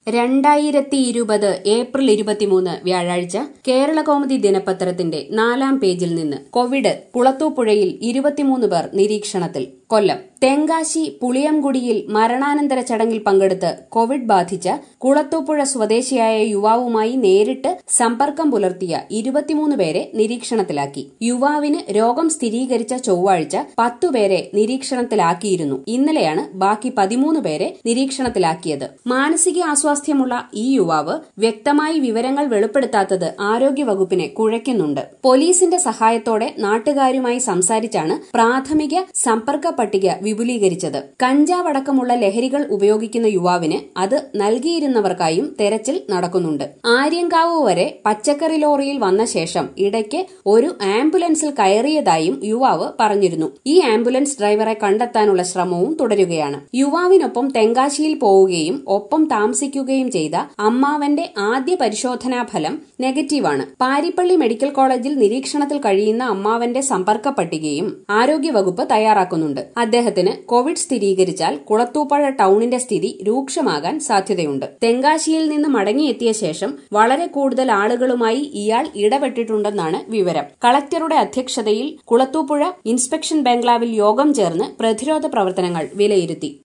രണ്ടായിരത്തി ഇരുപത് ഏപ്രിൽ ഇരുപത്തിമൂന്ന് വ്യാഴാഴ്ച കേരളകൗമുദി ദിനപത്രത്തിന്റെ നാലാം പേജിൽ നിന്ന് കോവിഡ് കുളത്തൂപ്പുഴയിൽ ഇരുപത്തിമൂന്ന് പേർ നിരീക്ഷണത്തിൽ കൊല്ലം തെങ്കാശി പുളിയംകുടിയിൽ മരണാനന്തര ചടങ്ങിൽ പങ്കെടുത്ത് കോവിഡ് ബാധിച്ച കുളത്തൂപ്പുഴ സ്വദേശിയായ യുവാവുമായി നേരിട്ട് സമ്പർക്കം പുലർത്തിയ ഇരുപത്തിമൂന്ന് പേരെ നിരീക്ഷണത്തിലാക്കി യുവാവിന് രോഗം സ്ഥിരീകരിച്ച ചൊവ്വാഴ്ച പത്തുപേരെ നിരീക്ഷണത്തിലാക്കിയിരുന്നു ഇന്നലെയാണ് ബാക്കി പതിമൂന്ന് പേരെ നിരീക്ഷണത്തിലാക്കിയത് മാനസിക അസ്വാസ്ഥ്യമുള്ള ഈ യുവാവ് വ്യക്തമായി വിവരങ്ങൾ വെളിപ്പെടുത്താത്തത് ആരോഗ്യവകുപ്പിനെ കുഴയ്ക്കുന്നുണ്ട് പോലീസിന്റെ സഹായത്തോടെ നാട്ടുകാരുമായി സംസാരിച്ചാണ് പ്രാഥമിക സമ്പർക്ക പട്ടിക വിപുലീകരിച്ചത് കഞ്ചാവടക്കമുള്ള ലഹരികൾ ഉപയോഗിക്കുന്ന യുവാവിന് അത് നൽകിയിരുന്നവർക്കായും തെരച്ചിൽ നടക്കുന്നുണ്ട് ആര്യങ്കാവ് വരെ പച്ചക്കറി ലോറിയിൽ വന്ന ശേഷം ഇടയ്ക്ക് ഒരു ആംബുലൻസിൽ കയറിയതായും യുവാവ് പറഞ്ഞിരുന്നു ഈ ആംബുലൻസ് ഡ്രൈവറെ കണ്ടെത്താനുള്ള ശ്രമവും തുടരുകയാണ് യുവാവിനൊപ്പം തെങ്കാശിയിൽ പോവുകയും ഒപ്പം താമസിക്കുകയും ചെയ്ത അമ്മാവന്റെ ആദ്യ പരിശോധനാ ഫലം നെഗറ്റീവാണ് പാരിപ്പള്ളി മെഡിക്കൽ കോളേജിൽ നിരീക്ഷണത്തിൽ കഴിയുന്ന അമ്മാവന്റെ സമ്പർക്ക പട്ടികയും ആരോഗ്യവകുപ്പ് തയ്യാറാക്കുന്നുണ്ട് അദ്ദേഹത്തിന് കോവിഡ് സ്ഥിരീകരിച്ചാൽ കുളത്തൂപ്പഴ ടൌണിന്റെ സ്ഥിതി രൂക്ഷമാകാൻ സാധ്യതയുണ്ട് തെങ്കാശിയിൽ നിന്ന് മടങ്ങിയെത്തിയ ശേഷം വളരെ കൂടുതൽ ആളുകളുമായി ഇയാൾ ഇടപെട്ടിട്ടുണ്ടെന്നാണ് വിവരം കളക്ടറുടെ അധ്യക്ഷതയിൽ കുളത്തൂപ്പുഴ ഇൻസ്പെക്ഷൻ ബംഗ്ലാവിൽ യോഗം ചേർന്ന് പ്രതിരോധ പ്രവർത്തനങ്ങൾ വിലയിരുത്തി